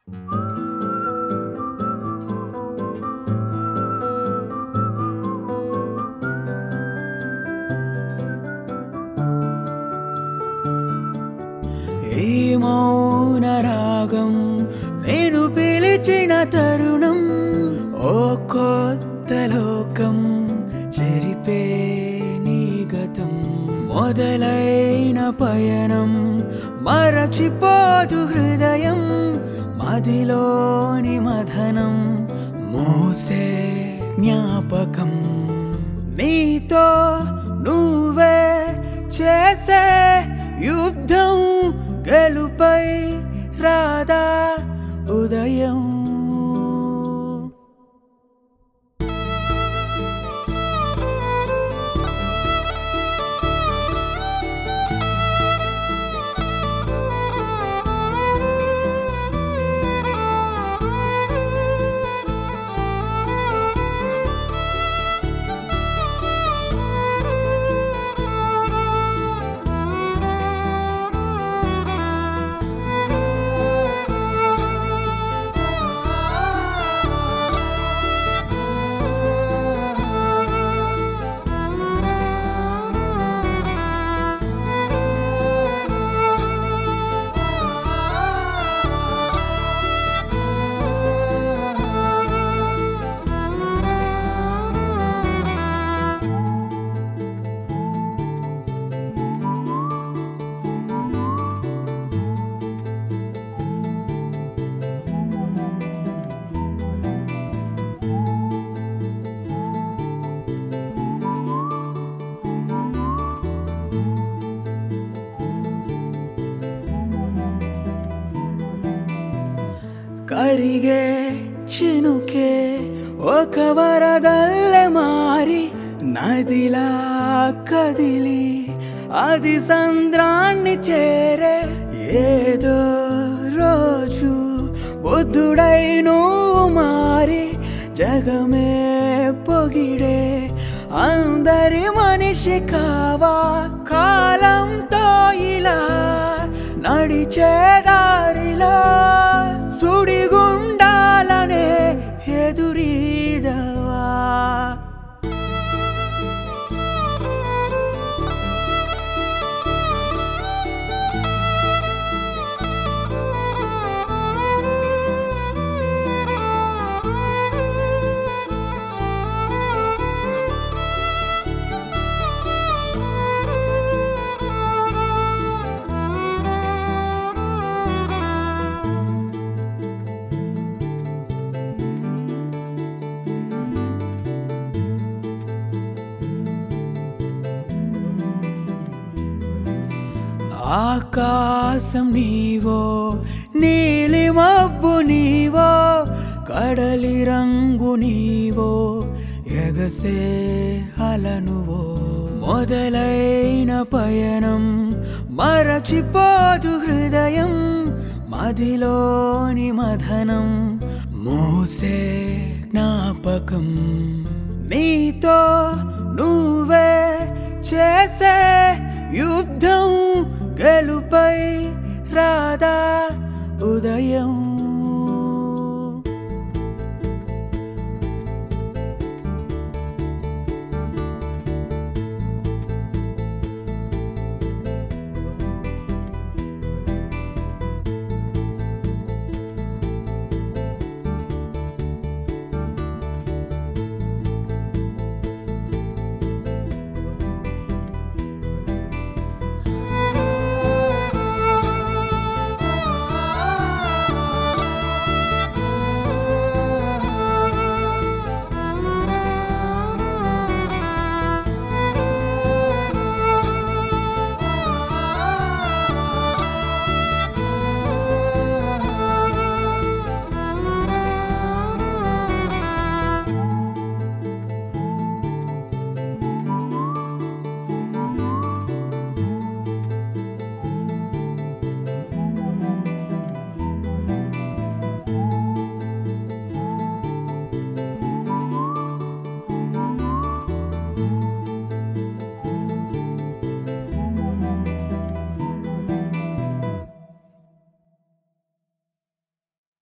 ఈ మౌన రాగం నేను పిలిచిన తరుణం ఓ కొత్త లోకం చెరిపే నీ గతం మొదలైన పయనం మరచిపోదు హృదయం మదిలోని మధనం మోసే జ్ఞాపకం నీతో నువ్వే చేసే యుద్ధం గెలుపై రాదా ఉదయం కరిగే చినుకే ఒక వరదల్లె మారి నదిలా కదిలి అది సంద్రాన్ని చేరే ఏదో రోజు బుద్ధుడై నువ్వు మారి జగమే పొగిడే అందరి మనిషి కావా కాలంతో ఇలా నడిచే దారిలో సుడిగుండాలనే ఎదురీదవా ఆకాశం నీవో నీలి మబ్బు నీవో కడలి రంగు నీవో ఎగసే అలనువో మొదలైన పయనం మరచిపోదు హృదయం మదిలోని మధనం మోసే జ్ఞాపకం నీతో నువ్వే చేసే యుద్ధం గెలుపై రాదా ఉదయం